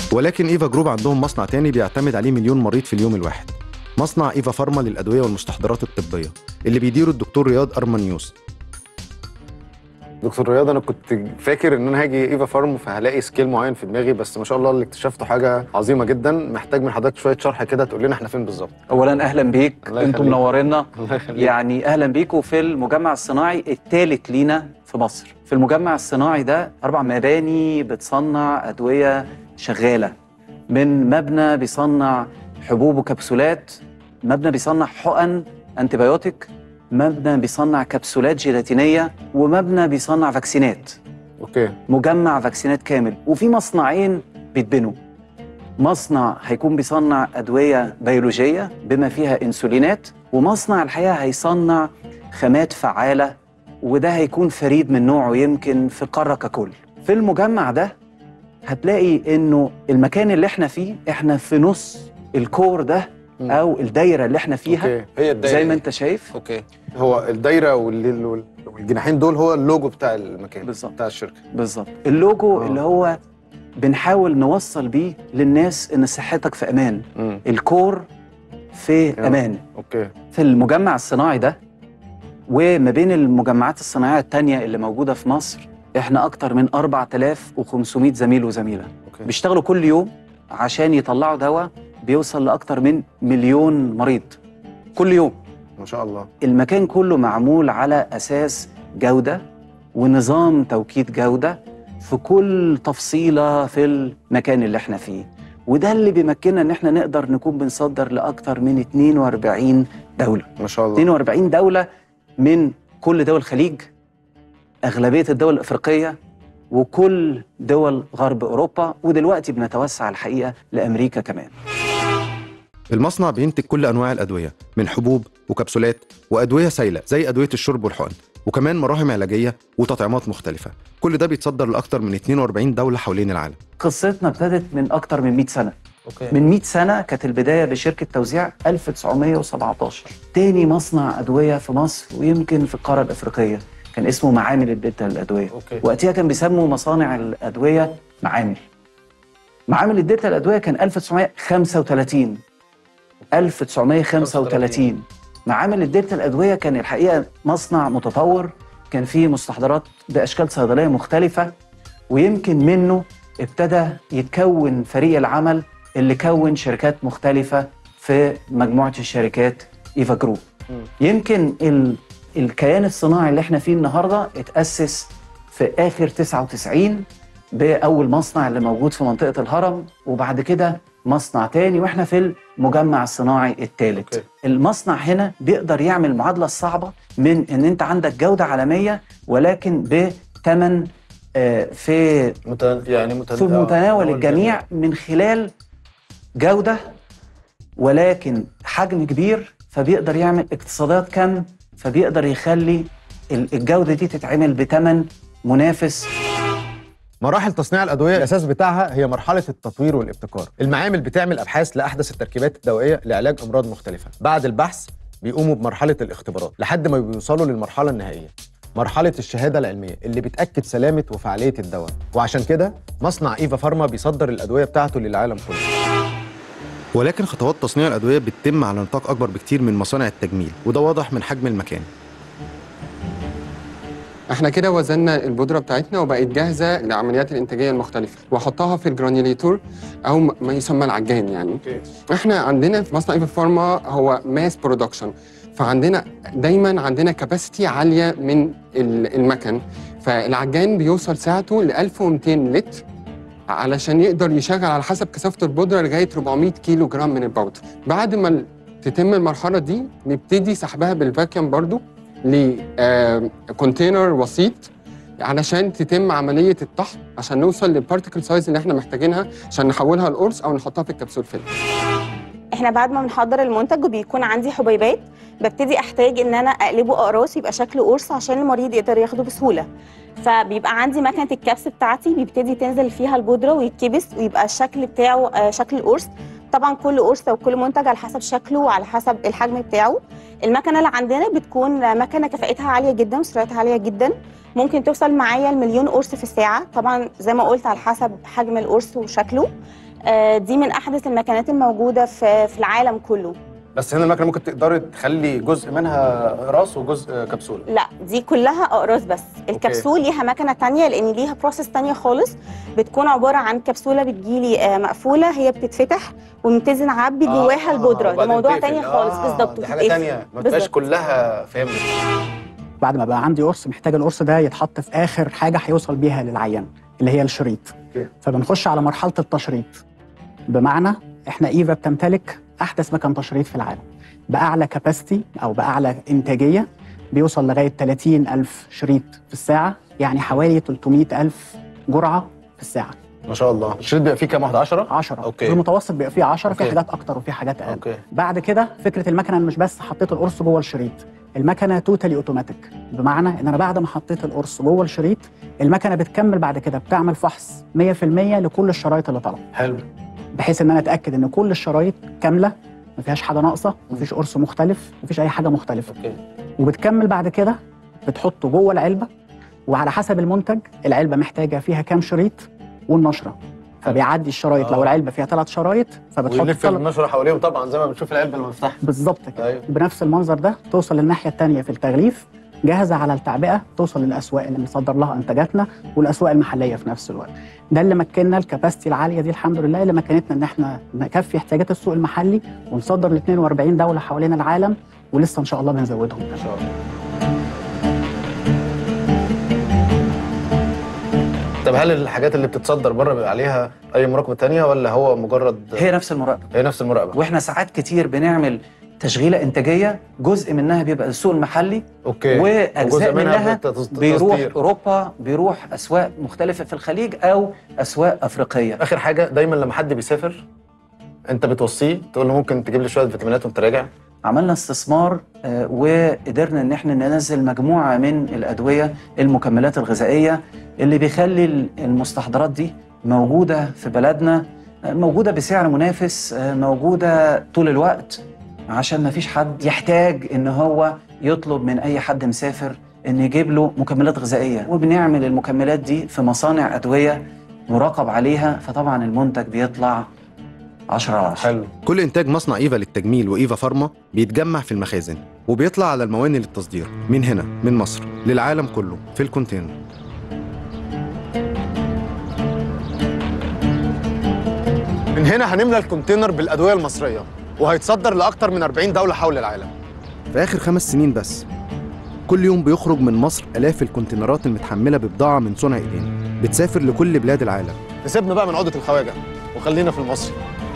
ولكن ايفا جروب عندهم مصنع تاني بيعتمد عليه مليون مريض في اليوم الواحد مصنع ايفا فارما للادويه والمستحضرات الطبيه اللي بيديره الدكتور رياض ارمانيوس دكتور رياض انا كنت فاكر ان انا هاجي ايفا فارم فهلاقي سكيل معين في دماغي بس ما شاء الله اللي اكتشفته حاجه عظيمه جدا محتاج من حضرتك شويه شرح كده تقول لنا احنا فين بالظبط اولا اهلا بيك الله انتم يخليك. منورينا الله يخليك يعني اهلا بيكم في المجمع الصناعي الثالث لينا في مصر في المجمع الصناعي ده اربع مباني بتصنع ادويه شغاله من مبنى بيصنع حبوب وكبسولات مبنى بيصنع حقن انتبيوتيك مبنى بيصنع كبسولات جيلاتينيه ومبنى بيصنع فاكسينات اوكي مجمع فاكسينات كامل وفي مصنعين بيتبنوا مصنع هيكون بيصنع أدوية بيولوجية بما فيها إنسولينات ومصنع الحقيقة هيصنع خامات فعالة وده هيكون فريد من نوعه يمكن في القارة ككل في المجمع ده هتلاقي إنه المكان اللي احنا فيه احنا في نص الكور ده مم. أو الدايرة اللي احنا فيها اوكي هي الدايره زي ما دي. انت شايف اوكي هو الدايره وال- وال- والجناحين دول هو اللوجو بتاع المكان بالظبط. بتاع الشركه بالظبط اللوجو آه. اللي هو بنحاول نوصل بيه للناس ان صحتك في امان امم الكور في آه. امان اوكي في المجمع الصناعي ده وما بين المجمعات الصناعيه التانية اللي موجوده في مصر احنا اكتر من 4500 زميل وزميله اوكي بيشتغلوا كل يوم عشان يطلعوا دواء بيوصل لاكتر من مليون مريض كل يوم ما شاء الله المكان كله معمول على اساس جوده ونظام توكيد جوده في كل تفصيله في المكان اللي احنا فيه وده اللي بيمكننا ان احنا نقدر نكون بنصدر لاكتر من 42 دوله ما شاء الله 42 دوله من كل دول الخليج اغلبيه الدول الافريقيه وكل دول غرب اوروبا ودلوقتي بنتوسع الحقيقه لامريكا كمان المصنع بينتج كل انواع الادويه من حبوب وكبسولات وادويه سائله زي ادويه الشرب والحقن وكمان مراهم علاجيه وتطعيمات مختلفه كل ده بيتصدر لاكتر من 42 دوله حوالين العالم قصتنا ابتدت من اكتر من 100 سنه اوكي من 100 سنة كانت البداية بشركة توزيع 1917 تاني مصنع أدوية في مصر ويمكن في القارة الأفريقية كان اسمه معامل الدلتا للأدوية اوكي وقتها كان بيسموا مصانع الأدوية معامل معامل الدلتا للأدوية كان 1935 1935 معامل الدلتا للأدوية كان الحقيقة مصنع متطور كان فيه مستحضرات بأشكال صيدلية مختلفة ويمكن منه ابتدى يتكون فريق العمل اللي كون شركات مختلفة في مجموعة الشركات إيفا جروب مم. يمكن ال... الكيان الصناعي اللي احنا فيه النهاردة اتأسس في آخر 99 بأول مصنع اللي موجود في منطقة الهرم وبعد كده مصنع تاني واحنا في المجمع الصناعي الثالث أوكي. المصنع هنا بيقدر يعمل المعادلة الصعبة من ان انت عندك جودة عالمية ولكن بثمن آه، في متن... يعني متن... في متناول الجميع من خلال جودة ولكن حجم كبير فبيقدر يعمل اقتصادات كم فبيقدر يخلي ال- الجودة دي تتعمل بثمن منافس مراحل تصنيع الادويه الاساس بتاعها هي مرحله التطوير والابتكار المعامل بتعمل ابحاث لاحدث التركيبات الدوائيه لعلاج امراض مختلفه بعد البحث بيقوموا بمرحله الاختبارات لحد ما بيوصلوا للمرحله النهائيه مرحله الشهاده العلميه اللي بتاكد سلامه وفعاليه الدواء وعشان كده مصنع ايفا فارما بيصدر الادويه بتاعته للعالم كله ولكن خطوات تصنيع الادويه بتتم على نطاق اكبر بكتير من مصانع التجميل وده واضح من حجم المكان احنا كده وزننا البودره بتاعتنا وبقت جاهزه للعمليات الانتاجيه المختلفه واحطها في الجرانيوليتور او م- ما يسمى العجان يعني اوكي احنا عندنا في مصنع ايفا فارما هو ماس برودكشن فعندنا دايما عندنا كباسيتي عاليه من ال- المكن فالعجان بيوصل ساعته ل 1200 لتر علشان يقدر يشغل على حسب كثافه البودره لغايه 400 كيلو جرام من البودره بعد ما ال- تتم المرحله دي نبتدي سحبها بالفاكيوم برضو لكونتينر وسيط علشان تتم عمليه الطحن عشان نوصل للبارتيكل سايز اللي احنا محتاجينها عشان نحولها لقرص او نحطها في الكبسول فيلم احنا بعد ما بنحضر المنتج وبيكون عندي حبيبات ببتدي احتاج ان انا اقلبه اقراص يبقى شكله قرص عشان المريض يقدر ياخده بسهوله فبيبقى عندي مكنه الكبس بتاعتي بيبتدي تنزل فيها البودره ويتكبس ويبقى الشكل بتاعه آه، شكل القرص طبعا كل قرص او كل منتج على حسب شكله وعلى حسب الحجم بتاعه المكنه اللي عندنا بتكون مكنه كفاءتها عاليه جدا وسرعتها عاليه جدا ممكن توصل معايا المليون قرص في الساعه طبعا زي ما قلت على حسب حجم القرص وشكله آه، دي من احدث المكانات الموجوده في في العالم كله بس هنا المكنه ممكن تقدري تخلي جزء منها راس وجزء كبسوله لا دي كلها اقراص بس الكبسول ليها مكنه تانية لان ليها بروسيس تانية خالص بتكون عباره عن كبسوله بتجيلي آه، مقفوله هي بتتفتح ونبتدي نعبي جواها البودره ده وبعدين موضوع تقفل. تاني خالص آه، بالظبط دي حاجه وتتقفل. تانية ما تبقاش بالظبط. كلها فهمت بعد ما بقى عندي قرص محتاج القرص ده يتحط في اخر حاجه هيوصل بيها للعيان اللي هي الشريط أوكي. فبنخش على مرحله التشريط بمعنى احنا ايفا بتمتلك احدث مكان تشريط في العالم باعلى كاباسيتي او باعلى انتاجيه بيوصل لغايه 30 الف شريط في الساعه يعني حوالي 300 الف جرعه في الساعه ما شاء الله الشريط بيبقى فيه كام واحد 10 10 أوكي. في المتوسط بيبقى فيه 10 في أوكي. حاجات اكتر وفي حاجات اقل اوكي بعد كده فكره المكنه أنا مش بس حطيت القرص جوه الشريط المكنه توتالي اوتوماتيك بمعنى ان انا بعد ما حطيت القرص جوه الشريط المكنه بتكمل بعد كده بتعمل فحص 100% لكل الشرايط اللي طالعه حلو بحيث ان انا اتاكد ان كل الشرايط كامله ما فيهاش حاجه ناقصه ما فيش قرص مختلف ما فيش اي حاجه مختلفه اوكي وبتكمل بعد كده بتحطه جوه العلبه وعلى حسب المنتج العلبه محتاجه فيها كام شريط والنشره فبيعدي الشرايط لو آه. العلبه فيها ثلاث شرايط فبتحط ويلف ثلاث النشره حواليهم طبعا زي ما بنشوف العلبه لما بنفتحها بالظبط كده ايوه بنفس المنظر ده توصل للناحيه الثانيه في التغليف جاهزه على التعبئه توصل للاسواق اللي بنصدر لها انتاجاتنا والاسواق المحليه في نفس الوقت ده اللي مكننا الكباستي العاليه دي الحمد لله اللي مكنتنا ان احنا نكفي احتياجات السوق المحلي ونصدر ل 42 دوله حوالين العالم ولسه ان شاء الله بنزودهم ما شاء الله طب هل الحاجات اللي بتتصدر بره بيبقى عليها اي مراقبه تانية ولا هو مجرد هي نفس المراقبه هي نفس المراقبه واحنا ساعات كتير بنعمل تشغيله انتاجيه جزء منها بيبقى السوق المحلي اوكي واجزاء وجزء منها بتتص- بيروح تصدير. اوروبا بيروح اسواق مختلفه في الخليج او اسواق افريقيه اخر حاجه دايما لما حد بيسافر انت بتوصيه تقول له ممكن تجيب لي شويه فيتامينات وانت راجع عملنا استثمار آه، وقدرنا ان احنا ننزل مجموعه من الادويه المكملات الغذائيه اللي بيخلي المستحضرات دي موجوده في بلدنا آه، موجوده بسعر منافس آه، موجوده طول الوقت عشان ما فيش حد يحتاج ان هو يطلب من اي حد مسافر ان يجيب له مكملات غذائيه وبنعمل المكملات دي في مصانع ادويه مراقب عليها فطبعا المنتج بيطلع 10 على 10 حلو كل إنتاج مصنع إيفا للتجميل وإيفا فارما بيتجمع في المخازن وبيطلع على المواني للتصدير من هنا من مصر للعالم كله في الكونتينر من هنا هنملى الكونتينر بالادويه المصريه وهيتصدر لاكثر من 40 دوله حول العالم في آخر خمس سنين بس كل يوم بيخرج من مصر آلاف الكونتينرات المتحملة ببضاعة من صنع إيدينا بتسافر لكل بلاد العالم نسيبنا بقى من عقده الخواجه وخلينا في المصري